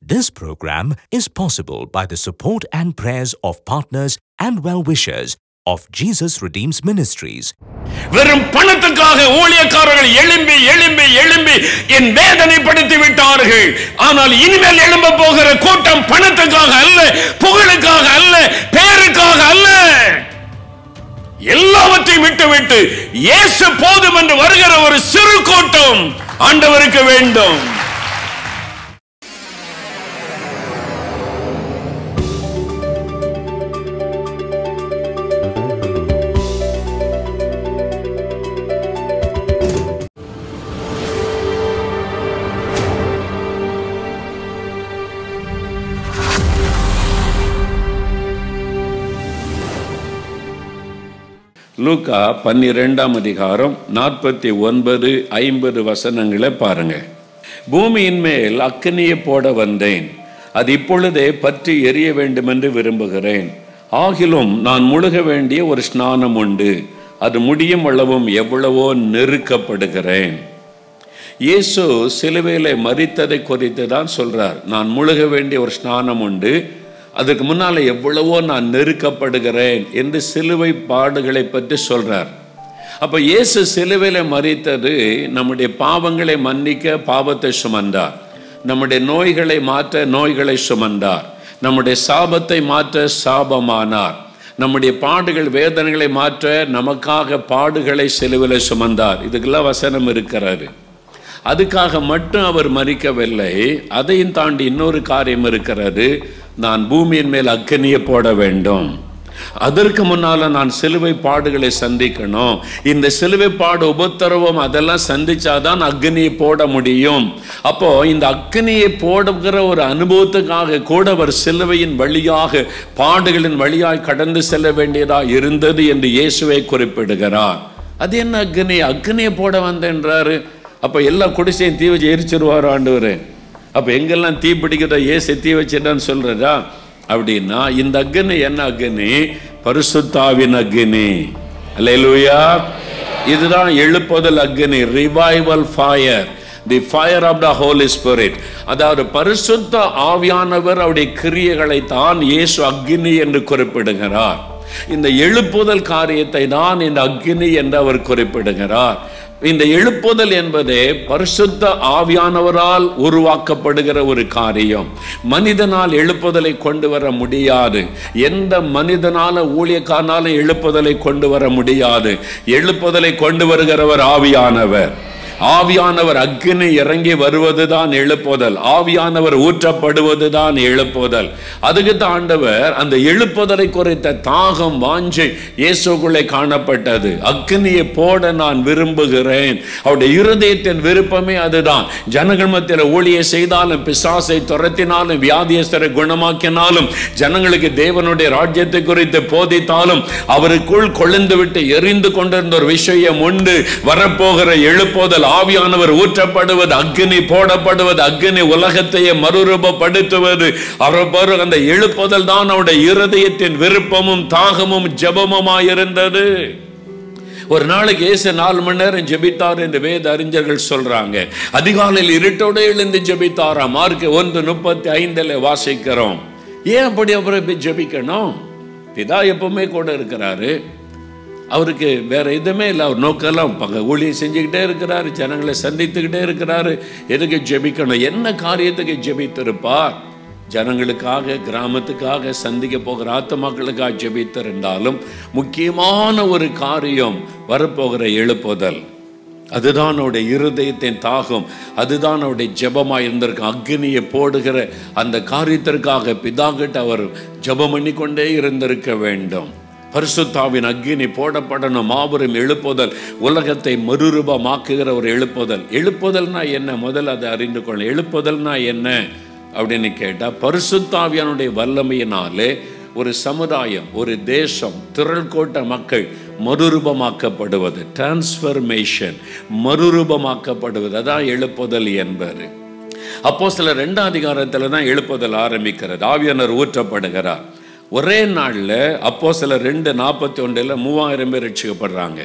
This program is possible by the support and prayers of partners and well-wishers of Jesus Redeems Ministries. வெறும் பணத்துக்காக ஊழியக்காரர்கள் எழும்பி எழும்பி எழும்பி என் வேதனைப்படுத்தி விட்டார்கள் ஆனால் இனிமேல் எழும்ப போகிற கூட்டம் பணத்துக்காக அல்ல புகழுக்காக அல்ல பேருக்காக அல்ல எல்லாவற்றையும் விட்டுவிட்டு இயேசு போதும் என்று வருகிற ஒரு சிறு கூட்டம் ஆண்டவருக்கு வேண்டும் லூக்கா பன்னிரெண்டாம் அதிகாரம் நாற்பத்தி ஒன்பது ஐம்பது வசனங்களை பாருங்க பூமியின் மேல் அக்கினியை போட வந்தேன் அது இப்பொழுதே பற்றி எரிய வேண்டும் என்று விரும்புகிறேன் ஆகிலும் நான் முழுக வேண்டிய ஒரு ஸ்நானம் உண்டு அது முடியும் அளவும் எவ்வளவோ நெருக்கப்படுகிறேன் இயேசு சிலுவையில மறித்ததை குறித்து தான் சொல்றார் நான் முழுக வேண்டிய ஒரு ஸ்நானம் உண்டு அதுக்கு முன்னால எவ்வளவோ நான் நெருக்கப்படுகிறேன் என்று சிலுவை பாடுகளை பற்றி சொல்றார் அப்ப இயேசு சிலுவையில மறித்தது நம்முடைய பாவங்களை மன்னிக்க பாவத்தை சுமந்தார் நம்முடைய நோய்களை மாற்ற நோய்களை சுமந்தார் நம்முடைய சாபத்தை மாற்ற சாபமானார் நம்முடைய பாடுகள் வேதனைகளை மாற்ற நமக்காக பாடுகளை சிலுவையில் சுமந்தார் இதுக்கெல்லாம் வசனம் இருக்கிறாரு அதுக்காக மட்டும் அவர் மறிக்கவில்லை அதையும் தாண்டி இன்னொரு காரியம் இருக்கிறது நான் பூமியின் மேல் அக்கனியை போட வேண்டும் அதற்கு முன்னால நான் சிலுவை பாடுகளை சந்திக்கணும் இந்த சிலுவை பாடு உபத்திரவம் அதெல்லாம் சந்திச்சாதான் அக்னியை போட முடியும் அப்போ இந்த அக்னியை போடுகிற ஒரு அனுபவத்துக்காக கூட அவர் சிலுவையின் வழியாக பாடுகளின் வழியாய் கடந்து செல்ல வேண்டியதா இருந்தது என்று இயேசுவை குறிப்பிடுகிறார் அது என்ன அக்னி அக்னியை போட வந்தேன்றாரு அப்ப எல்லா குடிசையும் தீ வச்சு எரிச்சிருவார் ஆண்டவர் அப்ப எங்கெல்லாம் தீ பிடிக்கிறதோ ஏசு தீ வச்சிட்டான்னு சொல்றதா அப்படின்னா இந்த அக்னி என்ன அக்னி பரிசுத்தாவின் அக்னி அல்லேலூயா இதுதான் எழுப்புதல் அக்னி revival fire the fire of the Holy Spirit அதாவது பரிசுத்த ஆவியானவர் அவருடைய கிரியைகளை தான் இயேசு அக்னி என்று குறிப்பிடுகிறார் இந்த எழுப்புதல் காரியத்தை தான் இந்த அக்னி என்று அவர் குறிப்பிடுகிறார் இந்த எழுப்புதல் என்பதே பரிசுத்த ஆவியானவரால் உருவாக்கப்படுகிற ஒரு காரியம் மனிதனால் எழுப்புதலை கொண்டு வர முடியாது எந்த மனிதனால ஊழியக்காரனாலும் எழுப்புதலை கொண்டு வர முடியாது எழுப்புதலை கொண்டு வருகிறவர் ஆவியானவர் ஆவியானவர் அக்னி இறங்கி வருவதுதான் எழுப்புதல் ஆவியானவர் ஊற்றப்படுவதுதான் எழுப்புதல் அதுக்கு தான் ஆண்டவர் அந்த எழுப்புதலை குறித்த தாகம் வாஞ்சை இயேசுக்குள்ளே காணப்பட்டது அக்னியை போட நான் விரும்புகிறேன் அவருடைய இருதயத்தின் விருப்பமே அதுதான் ஜனங்கள் மத்தியில் ஊழியை செய்தாலும் பிசாசை துரத்தினாலும் வியாதியஸ்தரை குணமாக்கினாலும் ஜனங்களுக்கு தேவனுடைய ராஜ்யத்தை குறித்து போதித்தாலும் அவருக்குள் கொழுந்து விட்டு எரிந்து கொண்டிருந்த ஒரு விஷயம் உண்டு வரப்போகிற எழுப்புதல் ஆவியானவர் ஊற்றப்படுவது அக்னி போடப்படுவது அக்னி உலகத்தையே மறுரூபப்படுத்துவது அவர் அந்த எழுப்புதல் தான் அவருடைய இருதயத்தின் விருப்பமும் தாகமும் ஜபமுமாய் இருந்தது ஒரு நாளைக்கு ஏசு நாலு மணி நேரம் ஜெபித்தார் என்று வேத அறிஞர்கள் சொல்றாங்க அதிகாலையில் இருட்டோடு எழுந்து ஜெபித்தாரா மார்க் ஒன்று முப்பத்தி ஐந்துல வாசிக்கிறோம் ஏன் அப்படி அவரை போய் ஜெபிக்கணும் பிதா எப்பவுமே கூட இருக்கிறாரு அவருக்கு வேற எதுவுமே இல்லை அவர் நோக்கெல்லாம் பங்க ஊழியம் செஞ்சுக்கிட்டே இருக்கிறாரு ஜனங்களை சந்தித்துக்கிட்டே இருக்கிறாரு எதுக்கு ஜெபிக்கணும் என்ன காரியத்துக்கு ஜெபித்திருப்பார் ஜனங்களுக்காக கிராமத்துக்காக சந்திக்க போகிற ஆத்மாக்களுக்காக ஜெபித்திருந்தாலும் முக்கியமான ஒரு காரியம் வரப்போகிற எழுப்புதல் அதுதான் அவருடைய இருதயத்தின் தாகம் அதுதான் அவருடைய ஜெபமாக இருந்திருக்கு அக்னியை போடுகிற அந்த காரியத்திற்காக பிதாகிட்ட அவர் ஜெபம் பண்ணி கொண்டே இருந்திருக்க வேண்டும் பரிசுத்தாவின் அக்னி போடப்படணும் மாபெரும் எழுப்புதல் உலகத்தை மறுரூபமாக்குகிற ஒரு எழுப்புதல் எழுப்புதல்னா என்ன முதல்ல அதை அறிந்து கொள்ள எழுப்புதல்னா என்ன அப்படின்னு கேட்டால் பரிசுத்தாவியானுடைய வல்லமையினாலே ஒரு சமுதாயம் ஒரு தேசம் திரள் கோட்ட மக்கள் மறுரூபமாக்கப்படுவது டிரான்ஸ்ஃபர்மேஷன் மறுரூபமாக்கப்படுவது அதான் எழுப்புதல் என்பது அப்போ சில ரெண்டாம் அதிகாரத்தில் தான் எழுப்புதல் ஆரம்பிக்கிறது ஆவியானர் ஊற்றப்படுகிறார் ஒரே நாளில் அப்போ சில ரெண்டு நாற்பத்தி ஒன்றில் மூவாயிரம் பேர் ரட்சிக்கப்படுறாங்க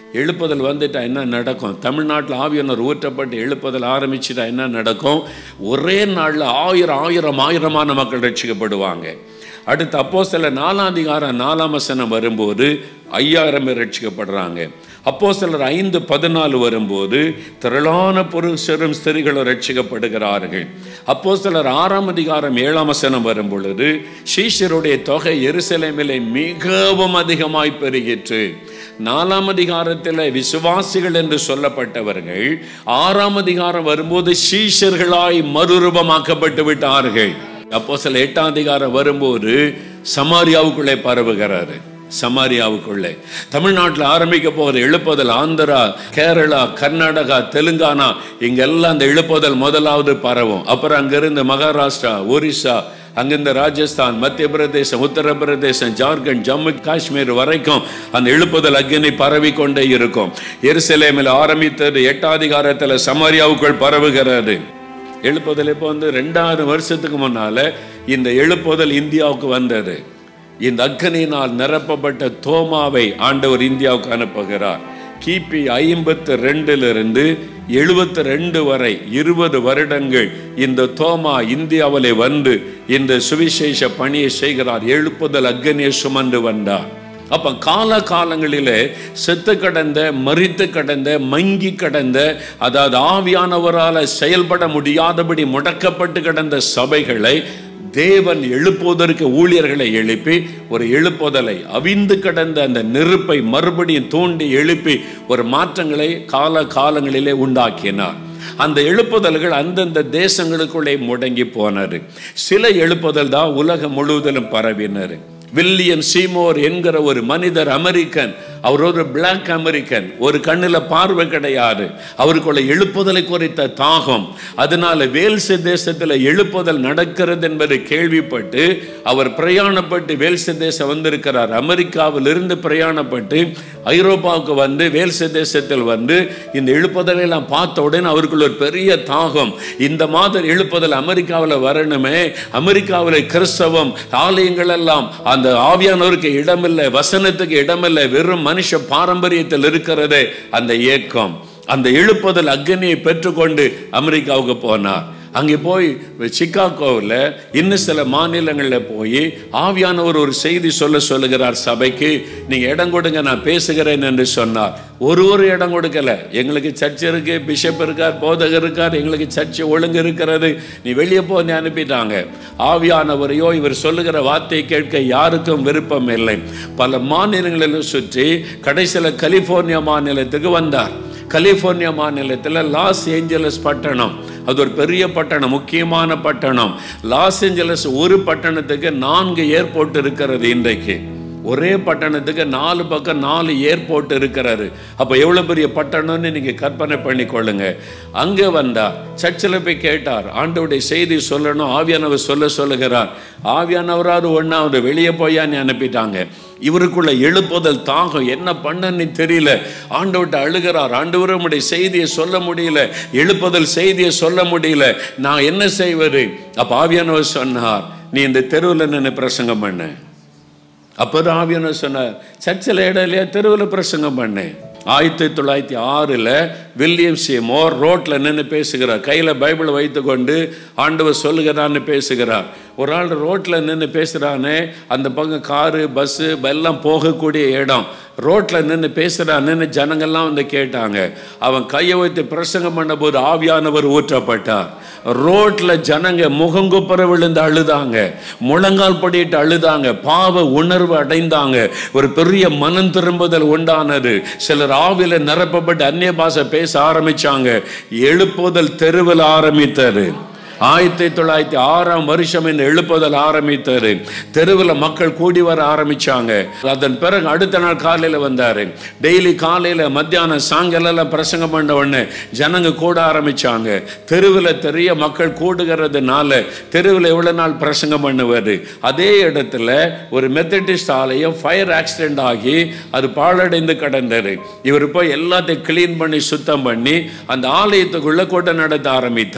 எழுப்புதல் வந்துட்டா என்ன நடக்கும் தமிழ்நாட்டில் ஆவியானவர் ஊற்றப்பட்டு எழுப்புதல் ஆரம்பிச்சுட்டா என்ன நடக்கும் ஒரே நாளில் ஆயிரம் ஆயிரம் ஆயிரமான மக்கள் ரட்சிக்கப்படுவாங்க அடுத்து அப்போ சில நாலாம் அதிகாரம் நாலாம் வசனம் வரும்போது ஐயாயிரம் பேர் ரட்சிக்கப்படுறாங்க அப்போ சிலர் ஐந்து பதினாலு வரும்போது திரளான புருஷரும் ஸ்திரிகளும் ரட்சிக்கப்படுகிறார்கள் அப்போ சிலர் ஆறாம் அதிகாரம் ஏழாம் வசனம் வரும் பொழுது சீஷருடைய தொகை எருசலேமிலே மிகவும் அதிகமாய் பெருகிற்று நாலாம் அதிகாரத்தில் விசுவாசிகள் என்று சொல்லப்பட்டவர்கள் ஆறாம் அதிகாரம் வரும்போது சீஷர்களாய் மறுரூபமாக்கப்பட்டு விட்டார்கள் அப்போ சில எட்டாம் அதிகாரம் வரும்போது சமாரியாவுக்குள்ளே பரவுகிறாரு சமாரியாவுக்குள்ளே தமிழ்நாட்டில் ஆரம்பிக்க போகிற எழுப்புதல் ஆந்திரா கேரளா கர்நாடகா தெலுங்கானா இங்கெல்லாம் அந்த எழுப்புதல் முதலாவது பரவும் அப்புறம் அங்கிருந்து மகாராஷ்டிரா ஒரிசா அங்கிருந்து ராஜஸ்தான் மத்திய பிரதேசம் உத்தரப்பிரதேசம் ஜார்க்கண்ட் ஜம்மு காஷ்மீர் வரைக்கும் அந்த எழுப்புதல் அக்னி பரவி கொண்டே இருக்கும் எருசலேமில் ஆரம்பித்தது எட்டாதிகாரத்தில் சமாரியாவுக்குள் பரவுகிறது எழுப்புதல் இப்போ வந்து ரெண்டாயிரம் வருஷத்துக்கு முன்னால இந்த எழுப்புதல் இந்தியாவுக்கு வந்தது இந்த அக்கனியினால் நிரப்பப்பட்ட தோமாவை ஆண்டவர் இந்தியாவுக்கு அனுப்புகிறார் கிபி ஐம்பத்து ரெண்டிலிருந்து எழுபத்தி ரெண்டு வரை இருபது வருடங்கள் இந்த தோமா இந்தியாவிலே வந்து இந்த சுவிசேஷ பணியை செய்கிறார் எழுப்புதல் அக்கனியை சுமந்து வந்தார் அப்ப கால காலங்களிலே செத்து கடந்த மறித்து கடந்த மங்கி கடந்த அதாவது ஆவியானவரால் செயல்பட முடியாதபடி முடக்கப்பட்டு கிடந்த சபைகளை தேவன் எழுப்புவதற்கு ஊழியர்களை எழுப்பி ஒரு எழுப்புதலை அவிந்து கடந்த அந்த நெருப்பை மறுபடியும் தூண்டி எழுப்பி ஒரு மாற்றங்களை கால காலங்களிலே உண்டாக்கினார் அந்த எழுப்புதல்கள் அந்தந்த தேசங்களுக்குள்ளே முடங்கி போனது சில எழுப்புதல் தான் உலகம் முழுவதிலும் பரவினர் வில்லியம் சீமோர் என்கிற ஒரு மனிதர் அமெரிக்கன் அவர் ஒரு பிளாக் அமெரிக்கன் ஒரு கண்ணில் பார்வை கிடையாது அவருக்குள்ள எழுப்புதலை குறித்த தாகம் அதனால வேல்ஸ் தேசத்தில் எழுப்புதல் நடக்கிறது என்பதை கேள்விப்பட்டு அவர் பிரயாணப்பட்டு வேல்ஸ் தேசம் வந்திருக்கிறார் அமெரிக்காவில் இருந்து பிரயாணப்பட்டு ஐரோப்பாவுக்கு வந்து வேல்ஸ் தேசத்தில் வந்து இந்த எழுப்புதலை எல்லாம் பார்த்த உடனே அவருக்குள்ள ஒரு பெரிய தாகம் இந்த மாதிரி எழுப்புதல் அமெரிக்காவில் வரணுமே அமெரிக்காவில் கிறிஸ்தவம் ஆலயங்கள் எல்லாம் அந்த ஆவியானவருக்கு இடமில்லை வசனத்துக்கு இடமில்லை வெறும் மனுஷ பாரம்பரியத்தில் இருக்கிறதே அந்த ஏக்கம் அந்த எழுப்புதல் அக்னியை பெற்றுக்கொண்டு அமெரிக்காவுக்கு போனார் அங்கே போய் சிக்காகோவில் இன்னும் சில மாநிலங்களில் போய் ஆவியானவர் ஒரு செய்தி சொல்ல சொல்லுகிறார் சபைக்கு நீங்கள் இடம் கொடுங்க நான் பேசுகிறேன் என்று சொன்னார் ஒரு ஒரு இடம் கொடுக்கல எங்களுக்கு சர்ச் இருக்கு பிஷப் இருக்கார் போதகர் இருக்கார் எங்களுக்கு சர்ச் ஒழுங்கு இருக்கிறது நீ வெளியே போன்னு அனுப்பிட்டாங்க ஆவியானவரையோ இவர் சொல்லுகிற வார்த்தையை கேட்க யாருக்கும் விருப்பம் இல்லை பல மாநிலங்களிலும் சுற்றி கடைசியில் கலிபோர்னியா மாநிலத்துக்கு வந்தார் கலிபோர்னியா மாநிலத்தில் லாஸ் ஏஞ்சலஸ் பட்டணம் அது ஒரு பெரிய பட்டணம் முக்கியமான பட்டணம் லாஸ் ஏஞ்சலஸ் ஒரு பட்டணத்துக்கு நான்கு ஏர்போர்ட் இருக்கிறது இன்றைக்கு ஒரே பட்டணத்துக்கு நாலு பக்கம் நாலு ஏர்போர்ட் இருக்கிறாரு அப்போ எவ்வளோ பெரிய பட்டணம்னு நீங்கள் கற்பனை பண்ணி கொள்ளுங்க அங்கே வந்தார் சர்ச்சில் போய் கேட்டார் ஆண்டவுடைய செய்தி சொல்லணும் ஆவியானவர் சொல்ல சொல்லுகிறார் ஆவியானவராது ஒன்றாவது வெளியே போயான்னு அனுப்பிட்டாங்க இவருக்குள்ள எழுப்புதல் தாகம் என்ன பண்ணன்னு தெரியல ஆண்டவர்கிட்ட அழுகிறார் ஆண்டவர் உம்முடைய செய்தியை சொல்ல முடியல எழுப்புதல் செய்தியை சொல்ல முடியல நான் என்ன செய்வது அப்போ ஆவியானவர் சொன்னார் நீ இந்த தெருவில் நின்று பிரசங்கம் பண்ணு அப்போதான் ஆவியானவர் சொன்னார் சர்ச்சில் இடம் இல்லையா தெருவில் பிரசங்கம் பண்ணேன் ஆயிரத்தி தொள்ளாயிரத்தி ஆறில் வில்லியம் சேமோர் ரோட்டில் நின்று பேசுகிறார் கையில் பைபிளை வைத்துக்கொண்டு ஆண்டவர் சொல்லுகிறான்னு பேசுகிறார் ஒரு ஆள் ரோட்டில் நின்று பேசுகிறானே அந்த பக்கம் காரு பஸ்ஸு எல்லாம் போகக்கூடிய இடம் ரோட்டில் நின்று பேசுகிறான்னு ஜனங்கள்லாம் வந்து கேட்டாங்க அவன் கையை வைத்து பிரசங்கம் பண்ண போது ஆவியானவர் ஊற்றப்பட்டார் ரோட்ல ஜனங்க முகங்குப்புற விழுந்து அழுதாங்க முழங்கால் படிட்டு அழுதாங்க பாவ உணர்வு அடைந்தாங்க ஒரு பெரிய மனம் திரும்புதல் உண்டானது சிலர் ஆவில நிரப்பப்பட்டு அந்நிய பாஷை பேச ஆரம்பிச்சாங்க எழுப்புதல் தெருவில் ஆரம்பித்தது ஆயிரத்தி தொள்ளாயிரத்தி ஆறாம் வருஷம் இந்த எழுப்புதல் ஆரம்பித்தாரு தெருவில் மக்கள் கூடி வர ஆரம்பிச்சாங்க அதன் பிறகு அடுத்த நாள் காலையில் வந்தாரு டெய்லி காலையில் மத்தியானம் சாயங்காலம் பிரசங்கம் பண்ண உடனே ஜனங்க கூட ஆரம்பிச்சாங்க தெருவில் தெரிய மக்கள் கூடுகிறதுனால தெருவில் எவ்வளோ நாள் பிரசங்கம் பண்ணுவார் அதே இடத்துல ஒரு மெத்தடிஸ்ட் ஆலயம் ஃபயர் ஆக்சிடென்ட் ஆகி அது பாழடைந்து கிடந்தாரு இவர் போய் எல்லாத்தையும் கிளீன் பண்ணி சுத்தம் பண்ணி அந்த ஆலயத்துக்குள்ள கூட்டம் நடத்த ஆரம்பித்தார்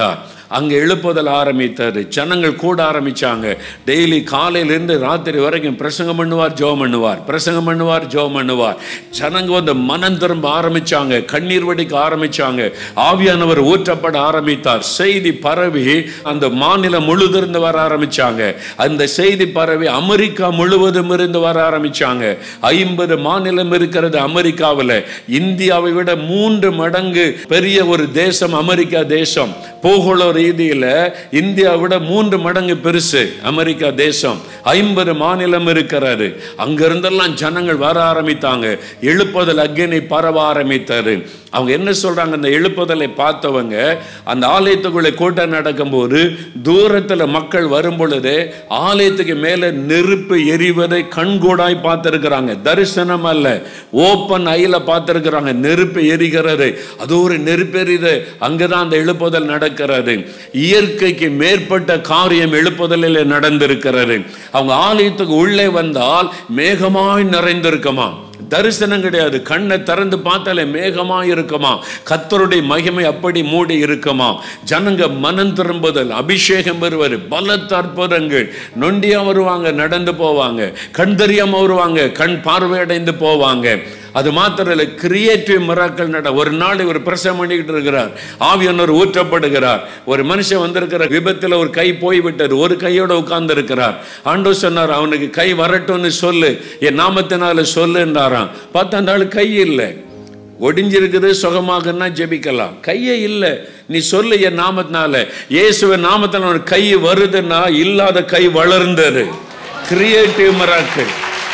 அங்க எழுப்புதல் ஆரம்பித்தாரு ஜனங்கள் கூட ஆரம்பிச்சாங்க டெய்லி காலையிலேருந்து ராத்திரி வரைக்கும் பிரசங்கம் பண்ணுவார் ஜெபம் பண்ணுவார் பிரசங்கம் பண்ணுவார் ஜெபம் பண்ணுவார் ஜனங்க வந்து மனம் திரும்ப ஆரம்பிச்சாங்க கண்ணீர் வடிக்க ஆரம்பிச்சாங்க ஆவியானவர் ஊற்றப்பட ஆரம்பித்தார் செய்தி பரவி அந்த மாநிலம் முழுதிருந்து வர ஆரம்பிச்சாங்க அந்த செய்தி பரவி அமெரிக்கா முழுவதும் இருந்து வர ஆரம்பிச்சாங்க ஐம்பது மாநிலம் இருக்கிறது அமெரிக்காவில் இந்தியாவை விட மூன்று மடங்கு பெரிய ஒரு தேசம் அமெரிக்கா தேசம் பூகோள ரீதியில இந்தியாவை விட மூன்று மடங்கு பெருசு அமெரிக்கா தேசம் ஐம்பது மாநிலம் இருக்கிறாரு அங்கிருந்தெல்லாம் ஜனங்கள் வர ஆரம்பித்தாங்க எழுப்புதல் அக்னி பரவ ஆரம்பித்தாரு அவங்க என்ன சொல்றாங்க அந்த எழுப்புதலை பார்த்தவங்க அந்த ஆலயத்துக்குள்ள கூட்டம் நடக்கும்போது தூரத்துல மக்கள் வரும் பொழுது ஆலயத்துக்கு மேல நெருப்பு எரிவதை கண்கூடாய் பார்த்திருக்கிறாங்க தரிசனம் அல்ல ஓப்பன் ஐல பார்த்திருக்கிறாங்க நெருப்பு எரிகிறது அது ஒரு நெருப்பு எரியுது அங்கதான் அந்த எழுப்புதல் நடக்கிறது இயற்கைக்கு மேற்பட்ட காரியம் எழுப்புதலில் நடந்திருக்கிறது அவங்க ஆலயத்துக்கு உள்ளே வந்தால் மேகமாய் நிறைந்திருக்குமா தரிசனம் கிடையாது கண்ணை திறந்து பார்த்தாலே மேகமா இருக்குமா கத்தருடைய மகிமை அப்படி மூடி இருக்குமா ஜனங்க மனம் திரும்புதல் அபிஷேகம் வருவார் பலத்த அற்புதங்கள் நொண்டியா வருவாங்க நடந்து போவாங்க கண் தெரியாம வருவாங்க கண் பார்வையடைந்து போவாங்க அது மாத்திரம் இல்லை கிரியேட்டிவ் மிராக்கள் நட ஒரு நாள் இவர் பிரசவம் பண்ணிக்கிட்டு இருக்கிறார் ஆவியானவர் ஊற்றப்படுகிறார் ஒரு மனுஷன் வந்திருக்கிற விபத்தில் ஒரு கை போய்விட்டது ஒரு கையோட உட்கார்ந்து இருக்கிறார் ஆண்டோ சொன்னார் அவனுக்கு கை வரட்டும்னு சொல்லு என் நாமத்தினால சொல்லுன்றாராம் பார்த்தா அந்த ஆளு கை இல்லை ஒடிஞ்சிருக்குது சுகமாகன்னா ஜெபிக்கலாம் கையே இல்லை நீ சொல்லு என் நாமத்தினால இயேசுவின் நாமத்தினால ஒரு கை வருதுன்னா இல்லாத கை வளர்ந்தது கிரியேட்டிவ் மிராக்கள்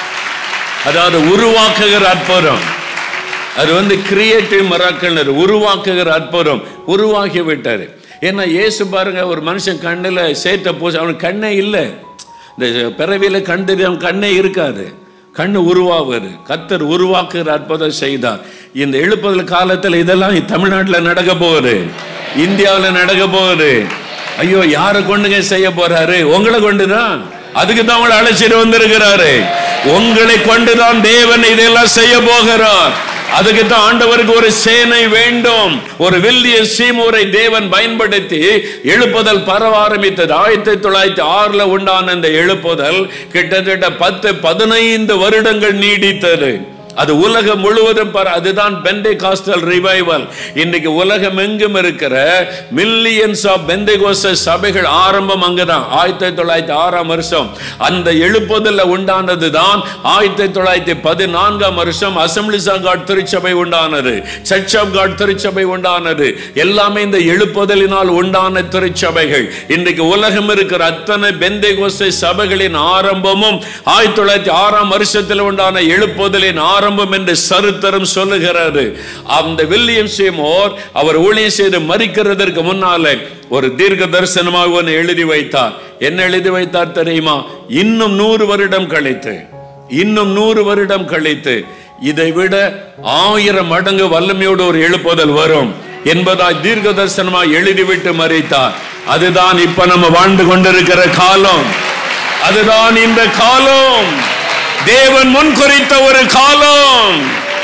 அதாவது உருவாக்குகிற அற்புதம் அது வந்து கிரியேட்டிவ் மராக்கள் உருவாக்குகிற அற்புதம் உருவாக்கி விட்டாரு ஏன்னா இயேசு பாருங்க ஒரு மனுஷன் கண்ணில் சேத்த பூச அவனுக்கு கண்ணே இல்லை இந்த பிறவியில் கண் தெரியும் கண்ணே இருக்காது கண்ணு உருவாகுது கத்தர் உருவாக்குகிற அற்புதம் செய்தார் இந்த எழுப்புதல் காலத்தில் இதெல்லாம் தமிழ்நாட்டில் நடக்க போகுது இந்தியாவில் நடக்க போகுது ஐயோ யாரை கொண்டுங்க செய்ய போறாரு உங்களை கொண்டுதான் அதுக்கு தான் உங்களை அழைச்சிட்டு வந்திருக்கிறாரு உங்களை கொண்டுதான் தேவன் இதெல்லாம் செய்ய போகிறார் அதுக்கு தான் ஆண்டவருக்கு ஒரு சேனை வேண்டும் ஒரு வில்லிய சீமூரை தேவன் பயன்படுத்தி எழுப்புதல் பரவ ஆரம்பித்தது ஆயிரத்தி தொள்ளாயிரத்தி ஆறுல உண்டான இந்த எழுப்புதல் கிட்டத்தட்ட பத்து பதினைந்து வருடங்கள் நீடித்தது அது உலகம் முழுவதும் பர அதுதான் பெண்டே காஸ்டல் ரிவைவல் இன்னைக்கு உலகம் எங்கும் இருக்கிற மில்லியன்ஸ் ஆஃப் பெந்தேகோச சபைகள் ஆரம்பம் அங்கதான் ஆயிரத்தி தொள்ளாயிரத்தி ஆறாம் வருஷம் அந்த எழுப்புதல்ல உண்டானது தான் ஆயிரத்தி தொள்ளாயிரத்தி பதினான்காம் வருஷம் அசம்பிளிஸ் ஆஃப் காட் திருச்சபை உண்டானது சர்ச் ஆஃப் காட் திருச்சபை உண்டானது எல்லாமே இந்த எழுப்புதலினால் உண்டான திருச்சபைகள் இன்றைக்கு உலகம் இருக்கிற அத்தனை பெந்தேகோசை சபைகளின் ஆரம்பமும் ஆயிரத்தி தொள்ளாயிரத்தி ஆறாம் வருஷத்தில் உண்டான எழுப்புதலின் ஆரம்பம் என்று சரித்திரம் சொல்லுகிறாரு அந்த வில்லியம் சேமோர் அவர் ஊழியம் செய்து மறிக்கிறதற்கு முன்னாலே ஒரு தீர்க்க தரிசனமாக ஒன்று எழுதி வைத்தார் என்ன எழுதி வைத்தார் தெரியுமா இன்னும் நூறு வருடம் கழித்து இன்னும் நூறு வருடம் கழித்து இதை விட ஆயிரம் மடங்கு வல்லமையோடு ஒரு எழுப்புதல் வரும் என்பதாய் தீர்க்க தரிசனமாக எழுதிவிட்டு மறித்தார் அதுதான் இப்ப நம்ம வாழ்ந்து கொண்டிருக்கிற காலம் அதுதான் இந்த காலம் தேவன் முன்குறித்த ஒரு காலம்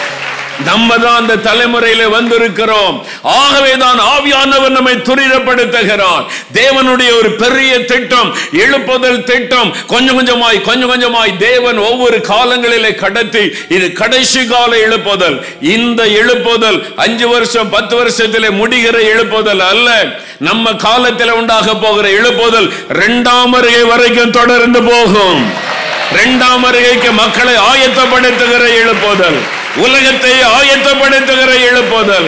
நம்ம தான் அந்த தலைமுறையில வந்திருக்கிறோம் ஆகவே தான் ஆவியானவர் நம்மை துரிதப்படுத்துகிறார் தேவனுடைய ஒரு பெரிய திட்டம் எழுப்புதல் திட்டம் கொஞ்சம் கொஞ்சமாய் கொஞ்சம் கொஞ்சமாய் தேவன் ஒவ்வொரு காலங்களிலே கடத்தி இது கடைசி கால எழுப்புதல் இந்த எழுப்புதல் அஞ்சு வருஷம் பத்து வருஷத்திலே முடிகிற எழுப்புதல் அல்ல நம்ம காலத்தில் உண்டாக போகிற எழுப்புதல் இரண்டாம் வருகை வரைக்கும் தொடர்ந்து போகும் இரண்டாம் வருகைக்கு மக்களை ஆயத்தப்படுத்துகிற எழுப்புதல் உலகத்தை ஆயத்தப்படுத்துகிற எழுப்புதல்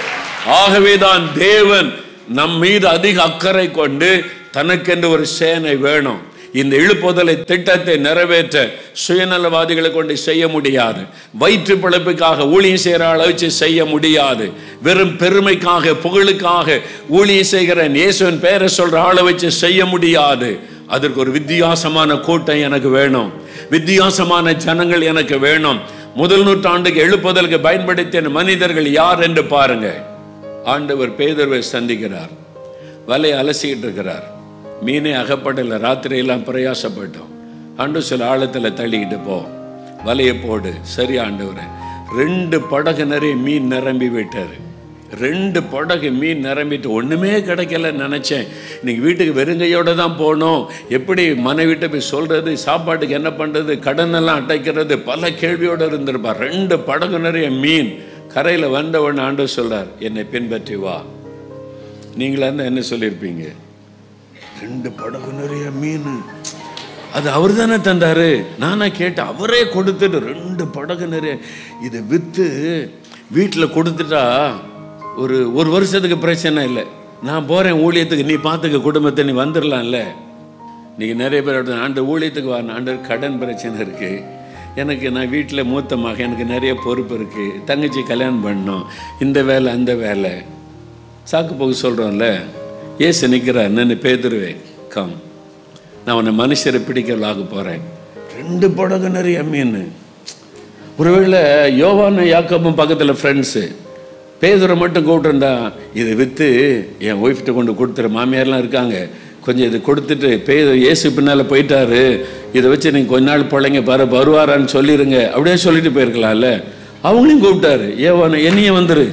ஆகவேதான் தேவன் நம் மீது அதிக அக்கறை கொண்டு தனக்கென்று ஒரு சேனை வேணும் இந்த இழுப்புதலை திட்டத்தை நிறைவேற்ற சுயநலவாதிகளை கொண்டு செய்ய முடியாது வயிற்று பிழைப்புக்காக ஊழியம் செய்கிற அளவுக்கு செய்ய முடியாது வெறும் பெருமைக்காக புகழுக்காக ஊழியம் செய்கிற இயேசுவின் பேரை சொல்ற ஆளை வச்சு செய்ய முடியாது அதற்கு ஒரு வித்தியாசமான கூட்டம் எனக்கு வேணும் வித்தியாசமான ஜனங்கள் எனக்கு வேணும் முதல் நூற்றாண்டுக்கு எழுப்புதலுக்கு பயன்படுத்திய மனிதர்கள் யார் என்று பாருங்க ஆண்டவர் பேதர்வை சந்திக்கிறார் வலையை அலசிக்கிட்டு இருக்கிறார் மீனே அகப்படல ராத்திரியெல்லாம் பிரயாசப்பட்டோம் ஆண்டு சில ஆழத்தில் தள்ளிக்கிட்டு போ வலையை போடு சரி ஆண்டவரே ரெண்டு படகு நிறைய மீன் நிரம்பி விட்டாரு ரெண்டு படகு மீன் நிரம்பிட்டு ஒன்றுமே கிடைக்கல நினச்சேன் இன்னைக்கு வீட்டுக்கு வெறுங்கையோடு தான் போகணும் எப்படி மனைவிட்ட போய் சொல்கிறது சாப்பாட்டுக்கு என்ன பண்ணுறது கடனெல்லாம் அடைக்கிறது பல கேள்வியோடு இருந்திருப்பா ரெண்டு படகு நிறைய மீன் கரையில் வந்த உடனே ஆண்டு சொல்றார் என்னை பின்பற்றி வா நீங்களா இருந்தா என்ன சொல்லியிருப்பீங்க ரெண்டு படகு நிறைய மீன் அது அவர் தானே தந்தாரு நானா கேட்டேன் அவரே கொடுத்துட்டு ரெண்டு படகு நிறைய இதை விற்று வீட்டில் கொடுத்துட்டா ஒரு ஒரு வருஷத்துக்கு பிரச்சனை இல்லை நான் போகிறேன் ஊழியத்துக்கு நீ பார்த்துக்க குடும்பத்தை நீ வந்துடலாம்ல நீங்கள் நிறைய பேர் அப்படி ஆண்டு ஊழியத்துக்கு வர ஆண்டு கடன் பிரச்சனை இருக்குது எனக்கு நான் வீட்டில் மூத்த மகன் எனக்கு நிறைய பொறுப்பு இருக்குது தங்கச்சி கல்யாணம் பண்ணணும் இந்த வேலை அந்த வேலை சாக்கு போக்கு சொல்கிறோம்ல ஏசு நிற்கிறார் நின்று பேதுருவேன் கம் நான் உன்னை மனுஷரை பிடிக்கலாக போகிறேன் ரெண்டு படகு நிறைய மீன் ஒருவேளை யோவான யாக்கப்பும் பக்கத்தில் ஃப்ரெண்ட்ஸு பேதுரை மட்டும் கூப்பிட்டுருந்தா இதை விற்று என் ஒய்ஃப்கிட்ட கொண்டு கொடுத்துரு மாமியார்லாம் இருக்காங்க கொஞ்சம் இது கொடுத்துட்டு பேது இயேசு பின்னால் போயிட்டாரு இதை வச்சு நீங்கள் கொஞ்ச நாள் பிள்ளைங்க பாரு வருவாரான்னு சொல்லிடுங்க அப்படியே சொல்லிட்டு போயிருக்கலாம்ல அவங்களையும் கூப்பிட்டாரு ஏவான என்னையும் வந்துரு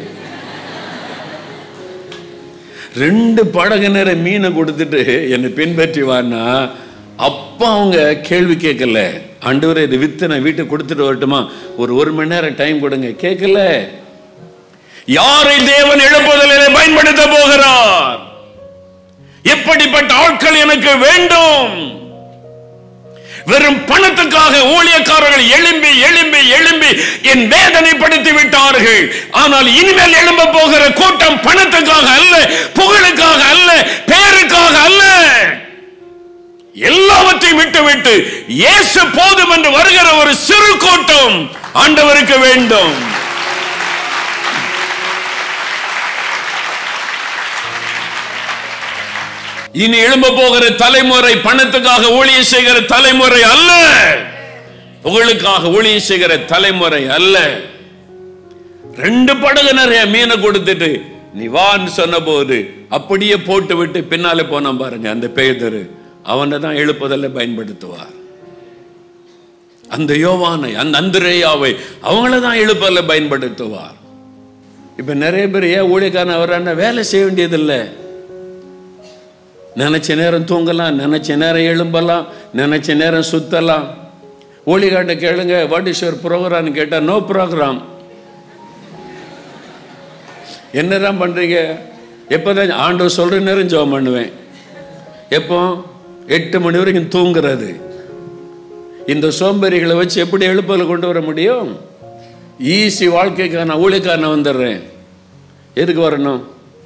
ரெண்டு படகு நேர மீனை கொடுத்துட்டு என்னை பின்பற்றி வான்னா அப்போ அவங்க கேள்வி கேட்கல ஆண்டவரே இது வித்து நான் வீட்டுக்கு கொடுத்துட்டு வரட்டுமா ஒரு ஒரு மணி நேரம் டைம் கொடுங்க கேட்கல யாரை தேவன் எழுப்புதலில் பயன்படுத்த போகிறார் எப்படிப்பட்ட ஆட்கள் எனக்கு வேண்டும் வெறும் பணத்துக்காக ஊழியக்காரர்கள் எழும்பி எழும்பி எழும்பி என் வேதனைப்படுத்தி விட்டார்கள் ஆனால் இனிமேல் எழும்ப போகிற கூட்டம் பணத்துக்காக அல்ல புகழுக்காக அல்ல பேருக்காக அல்ல எல்லாவற்றையும் விட்டு விட்டு இயேசு போதும் என்று வருகிற ஒரு சிறு கூட்டம் ஆண்டவருக்கு வேண்டும் இனி எழும்ப போகிற தலைமுறை பணத்துக்காக ஊழியம் செய்கிற தலைமுறை அல்ல புகழுக்காக ஊழியம் செய்கிற தலைமுறை அல்ல ரெண்டு படகு நிறைய மீனை கொடுத்துட்டு நீ வான்னு சொன்ன போது அப்படியே போட்டு விட்டு பின்னாலே போன பாருங்க அந்த பேதரு அவனை தான் எழுப்புதல்ல பயன்படுத்துவார் அந்த யோவானை அந்த அந்திரேயாவை அவங்கள தான் எழுப்பதல்ல பயன்படுத்துவார் இப்ப நிறைய பேர் ஏன் ஊழியக்காரன் வர்றான்னா வேலை செய்ய வேண்டியதில்லை நினைச்ச நேரம் தூங்கலாம் நினைச்ச நேரம் எழும்பலாம் நினைச்ச நேரம் சுத்தலாம் ஊழிகாட்ட கேளுங்க வாட் இஸ் யுவர் ப்ரோக்ராம் கேட்டால் நோ ப்ரோக்ராம் என்னதான் பண்றீங்க எப்போதான் ஆண்டவர் சொல்ற நேரம் ஜெபம் பண்ணுவேன் எப்போ எட்டு மணி வரைக்கும் தூங்குறது இந்த சோம்பேறிகளை வச்சு எப்படி எழுப்பதில் கொண்டு வர முடியும் ஈஸி வாழ்க்கைக்காக நான் ஊழியக்காரனை வந்துடுறேன் எதுக்கு வரணும்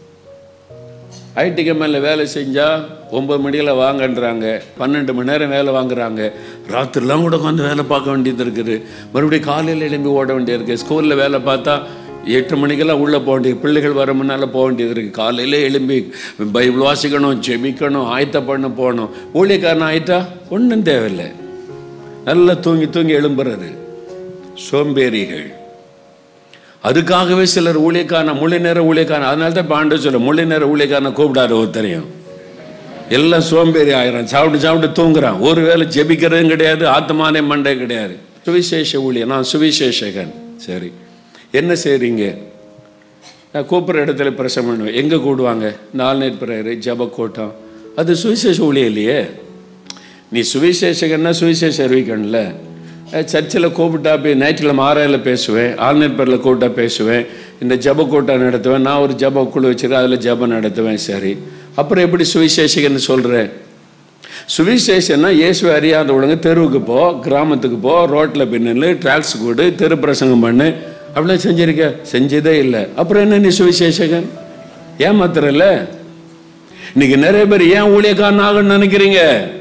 ஐடி கம்பெனியில் வேலை செஞ்சால் ஒம்பது மணியில் வாங்கன்றாங்க பன்னெண்டு மணி நேரம் வேலை வாங்குறாங்க ராத்திரிலாம் கூட உட்காந்து வேலை பார்க்க வேண்டியது இருக்குது மறுபடியும் காலையில் எழும்பி ஓட வேண்டியது இருக்குது ஸ்கூலில் வேலை பார்த்தா எட்டு மணிக்கெல்லாம் உள்ளே போக வேண்டியது பிள்ளைகள் வர முன்னால் போக வேண்டியது இருக்குது காலையில் எழும்பி பைபிள் வாசிக்கணும் ஜெபிக்கணும் ஆயத்த பண்ண போகணும் ஊழியக்காரன் ஆயிட்டா ஒன்றும் தேவையில்லை நல்லா தூங்கி தூங்கி எழும்புறது சோம்பேறிகள் அதுக்காகவே சிலர் ஊழியக்காரன முழு நேர ஊழியக்காரன் அதனால தான் பாண்டு சொல்ல முழு நேர ஊழியக்காரனை கூப்பிடாரு ஒருத்தரையும் எல்லாம் சோம்பேறி ஆயிரம் சாப்பிட்டு சாப்பிட்டு தூங்குறான் ஒரு வேளை ஜெபிக்கிறதும் கிடையாது ஆத்மானே மண்டே கிடையாது சுவிசேஷ ஊழியர் நான் சுவிசேஷகன் சரி என்ன செய்றீங்க நான் கூப்பிட்ற இடத்துல பிரசவம் பண்ணுவேன் எங்கே கூடுவாங்க நாலு நேர் பிரேயரு ஜப கூட்டம் அது சுவிசேஷ ஊழியம் இல்லையே நீ சுவிசேஷகன்னா சுவிசேஷ அறிவிக்கணும்ல சர்ச்சில் கூப்பிட்டா போய் ஞாயிற்றுக்கிழமை ஆறாயில் பேசுவேன் ஆல்நெட் பேரில் கூப்பிட்டா பேசுவேன் இந்த ஜப கூட்டம் நடத்துவேன் நான் ஒரு ஜப குழு வச்சுருக்கேன் அதில் ஜபம் நடத்துவேன் சரி அப்புறம் எப்படி சுவிசேஷகன்னு சொல்கிறேன் சுவிசேஷன்னா இயேசுவை அறியாதவங்க தெருவுக்கு போ கிராமத்துக்கு போ ரோட்டில் பின்னல் ட்ராக்ஸ் கூடு தெரு பிரசங்கம் பண்ணு அப்படிலாம் செஞ்சிருக்க செஞ்சதே இல்லை அப்புறம் என்ன நீ சுவிசேஷகன் ஏமாத்துறல இன்னைக்கு நிறைய பேர் ஏன் ஊழியக்காரன் ஆகணும்னு நினைக்கிறீங்க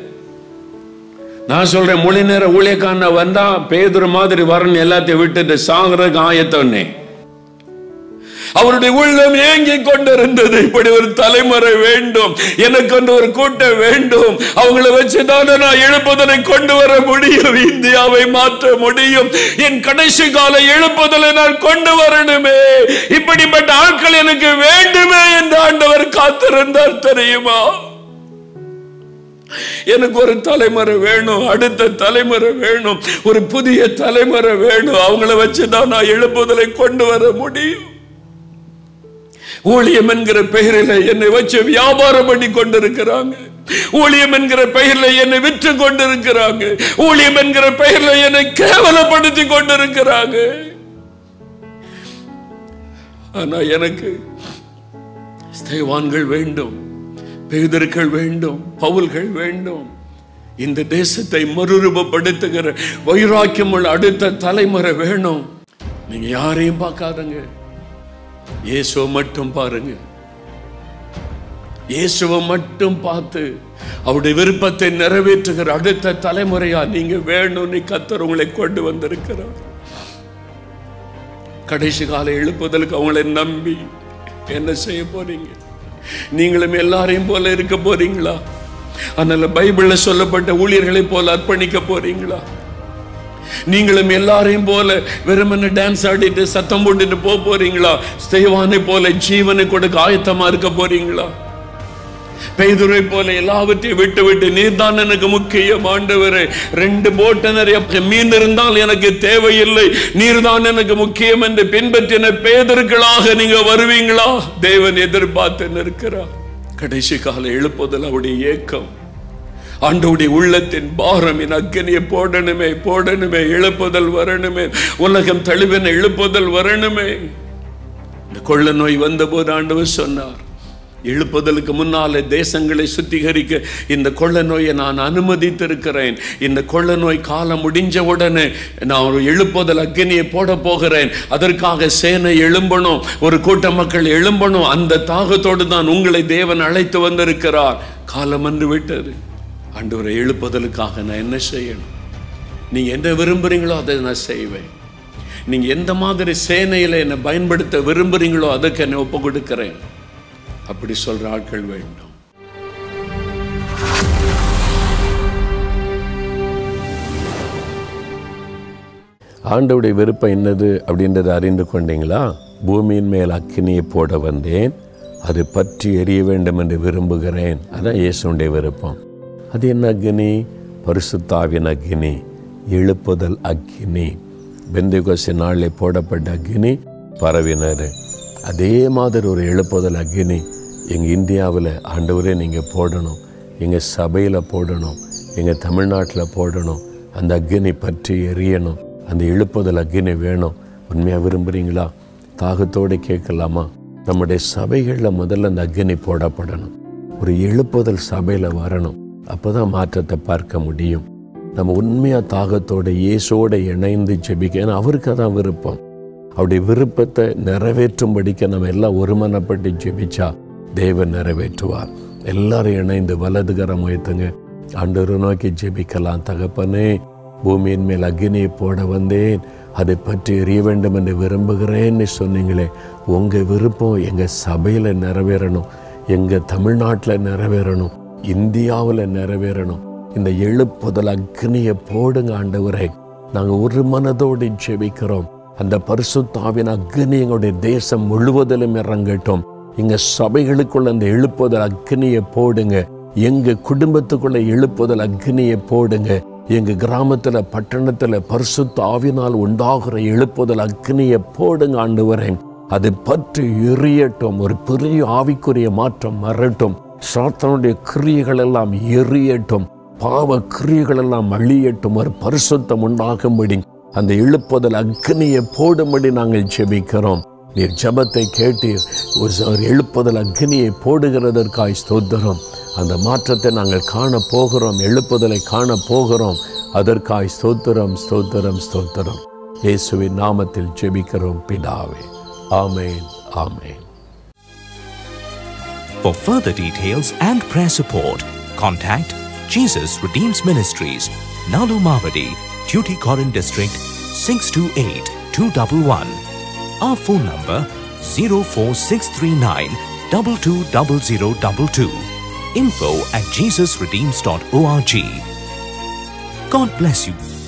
நான் சொல்றேன் மொழி நேர ஊழியக்காரன வந்தா பேதுரு மாதிரி வரணும் எல்லாத்தையும் விட்டுட்டு சாகுறதுக்கு ஆயத்தோன்னே அவருடைய உள்ளம் ஏங்கி கொண்டிருந்தது இப்படி ஒரு தலைமுறை வேண்டும் எனக்கு வந்து ஒரு கூட்டம் வேண்டும் அவங்கள வச்சுதானே நான் எழுப்புதலை கொண்டு வர முடியும் இந்தியாவை மாற்ற முடியும் என் கடைசி கால எழுப்புதலை நான் கொண்டு வரணுமே இப்படிப்பட்ட ஆட்கள் எனக்கு வேண்டுமே என்று ஆண்டவர் காத்திருந்தார் தெரியுமா எனக்கு ஒரு தலைமுறை வேணும் அடுத்த தலைமுறை வேணும் ஒரு புதிய தலைமுறை வேணும் அவங்கள வச்சுதான் நான் எழுப்புதலை கொண்டு வர முடியும் ஊழியம் என்கிற பெயரில் என்னை வச்சு வியாபாரம் பண்ணி கொண்டிருக்கிறாங்க ஊழியம் என்கிற பெயரில் என்னை விற்று கொண்டிருக்கிறாங்க ஊழியம் என்கிற பெயரில் என்னை கேவலப்படுத்தி கொண்டிருக்கிறாங்க ஆனா எனக்கு ஸ்தேவான்கள் வேண்டும் பேதர்கள் வேண்டும் பவுல்கள் வேண்டும் இந்த தேசத்தை மறுரூபப்படுத்துகிற வைராக்கியம் உள்ள அடுத்த தலைமுறை வேணும் நீங்க யாரையும் பார்க்காதங்க இயேசுவை மட்டும் பாருங்க இயேசுவை மட்டும் பார்த்து அவருடைய விருப்பத்தை நிறைவேற்றுகிற அடுத்த தலைமுறையா நீங்க வேணும்னு கத்தர் உங்களை கொண்டு வந்திருக்கிறார் கடைசி கால எழுப்புதலுக்கு அவங்களை நம்பி என்ன செய்ய போறீங்க நீங்களும் எல்லாரையும் போல இருக்க போறீங்களா அதனால பைபிள்ல சொல்லப்பட்ட ஊழியர்களை போல அர்ப்பணிக்க போறீங்களா நீங்களும் எல்லாரையும் போல வெறுமனே டான்ஸ் ஆடிட்டு சத்தம் போட்டுட்டு போக போறீங்களா ஸ்தேவானை போல ஜீவனை கொடுக்க ஆயத்தமா இருக்க போறீங்களா பெய்துரை போல எல்லாவற்றையும் விட்டு விட்டு நீர்தான் எனக்கு முக்கியம் ஆண்டவரே ரெண்டு போட்டு நிறைய மீன் இருந்தால் எனக்கு தேவையில்லை நீர்தான் எனக்கு முக்கியம் என்று பின்பற்றின பேதர்களாக நீங்க வருவீங்களா தேவன் எதிர்பார்த்து நிற்கிறார் கடைசி கால எழுப்புதல் அவருடைய ஏக்கம் ஆண்டவுடைய உள்ளத்தின் பாரம் என் அக்கனியை போடணுமே போடணுமே எழுப்புதல் வரணுமே உலகம் தழுவின எழுப்புதல் வரணுமே இந்த கொள்ள நோய் வந்தபோது ஆண்டவர் சொன்னார் எழுப்புதலுக்கு முன்னாலே தேசங்களை சுத்திகரிக்க இந்த கொள்ள நோயை நான் அனுமதித்திருக்கிறேன் இந்த கொள்ள நோய் காலம் முடிஞ்ச உடனே நான் ஒரு எழுப்புதல் அக்னியை போட போகிறேன் அதற்காக சேனை எழும்பணும் ஒரு கூட்ட மக்கள் எழும்பணும் அந்த தாகத்தோடு தான் உங்களை தேவன் அழைத்து வந்திருக்கிறார் காலம் வந்து விட்டது ஆண்டவரை எழுப்புதலுக்காக நான் என்ன செய்யணும் நீங்க என்ன விரும்புறீங்களோ அதை நான் செய்வேன் நீங்க எந்த மாதிரி சேனையில என்னை பயன்படுத்த விரும்புறீங்களோ அதுக்கு என்னை ஒப்பு கொடுக்கிறேன் அப்படி சொல்ற ஆட்கள் வேண்டும் ஆண்டவுடைய விருப்பம் என்னது அப்படின்றத அறிந்து கொண்டீங்களா பூமியின் மேல் அக்கினியை போட வந்தேன் அது பற்றி எரிய வேண்டும் என்று விரும்புகிறேன் அதான் இயேசுடைய விருப்பம் அது என்ன அக்னி பரிசுத்தாவின் அக்னி எழுப்புதல் அக்னி பெந்தைகோசி நாளில் போடப்பட்ட அக்னி பரவினர் அதே மாதிரி ஒரு எழுப்புதல் அக்னி எங்கள் இந்தியாவில் ஆண்டவரே நீங்கள் போடணும் எங்கள் சபையில் போடணும் எங்கள் தமிழ்நாட்டில் போடணும் அந்த அக்னி பற்றி எரியணும் அந்த எழுப்புதல் அக்னி வேணும் உண்மையாக விரும்புகிறீங்களா தாகத்தோடு கேட்கலாமா நம்முடைய சபைகளில் முதல்ல அந்த அக்னி போடப்படணும் ஒரு எழுப்புதல் சபையில் வரணும் அப்போ தான் மாற்றத்தை பார்க்க முடியும் நம்ம உண்மையாக தாகத்தோட இயேசோட இணைந்து ஜெபிக்க ஏன்னா அவருக்கு தான் விருப்பம் அவருடைய விருப்பத்தை நிறைவேற்றும்படிக்க நம்ம எல்லாம் ஒருமனப்பட்டு ஜெபிச்சா தேவன் நிறைவேற்றுவார் எல்லாரும் இணைந்து வலதுகரம் உயர்த்துங்க ஆண்டவரை நோக்கி ஜெபிக்கலாம் தகப்பனே பூமியின் மேல் அக்னியை போட வந்தேன் அதை பற்றி எரிய வேண்டும் என்று விரும்புகிறேன்னு சொன்னீங்களே உங்கள் விருப்பம் எங்கள் சபையில் நிறைவேறணும் எங்கள் தமிழ்நாட்டில் நிறைவேறணும் இந்தியாவில் நிறைவேறணும் இந்த எழுப்புதல் அக்னியை போடுங்க ஆண்டவரே நாங்கள் ஒரு மனதோடு ஜெபிக்கிறோம் அந்த பரிசுத்தாவின் அக்னி எங்களுடைய தேசம் முழுவதிலும் இறங்கட்டும் எங்க சபைகளுக்குள்ள அந்த எழுப்புதல் அக்னியை போடுங்க எங்க குடும்பத்துக்குள்ள எழுப்புதல் அக்னியை போடுங்க எங்க கிராமத்துல பட்டணத்துல பரிசுத்த ஆவினால் உண்டாகிற எழுப்புதல் அக்னியை போடுங்க ஆண்டு வரேன் அது பற்றி எரியட்டும் ஒரு பெரிய ஆவிக்குரிய மாற்றம் வரட்டும் சாத்தனுடைய கிரியைகள் எல்லாம் எரியட்டும் பாவ கிரியைகள் எல்லாம் அழியட்டும் ஒரு பரிசுத்தம் உண்டாகும்படி அந்த எழுப்புதல் அக்னியை போடும்படி நாங்கள் ஜெபிக்கிறோம் நீர் ஜெபத்தை கேட்டீர் ஒரு எழுப்புதல் அக்னியை போடுகிறதற்காய் ஸ்தோத்திரம் அந்த மாற்றத்தை நாங்கள் காண போகிறோம் எழுப்புதலை காண போகிறோம் அதற்காய் ஸ்தோத்திரம் ஸ்தோத்திரம் ஸ்தோத்திரம் இயேசுவின் நாமத்தில் ஜெபிக்கிறோம் பிதாவே ஆமேன் ஆமேன் For further details and prayer support, contact Jesus Redeems Ministries, Nalu Mavadi, Tuticorin District, 628-211. Our phone number 04639 220022. Info at jesusredeems.org. God bless you.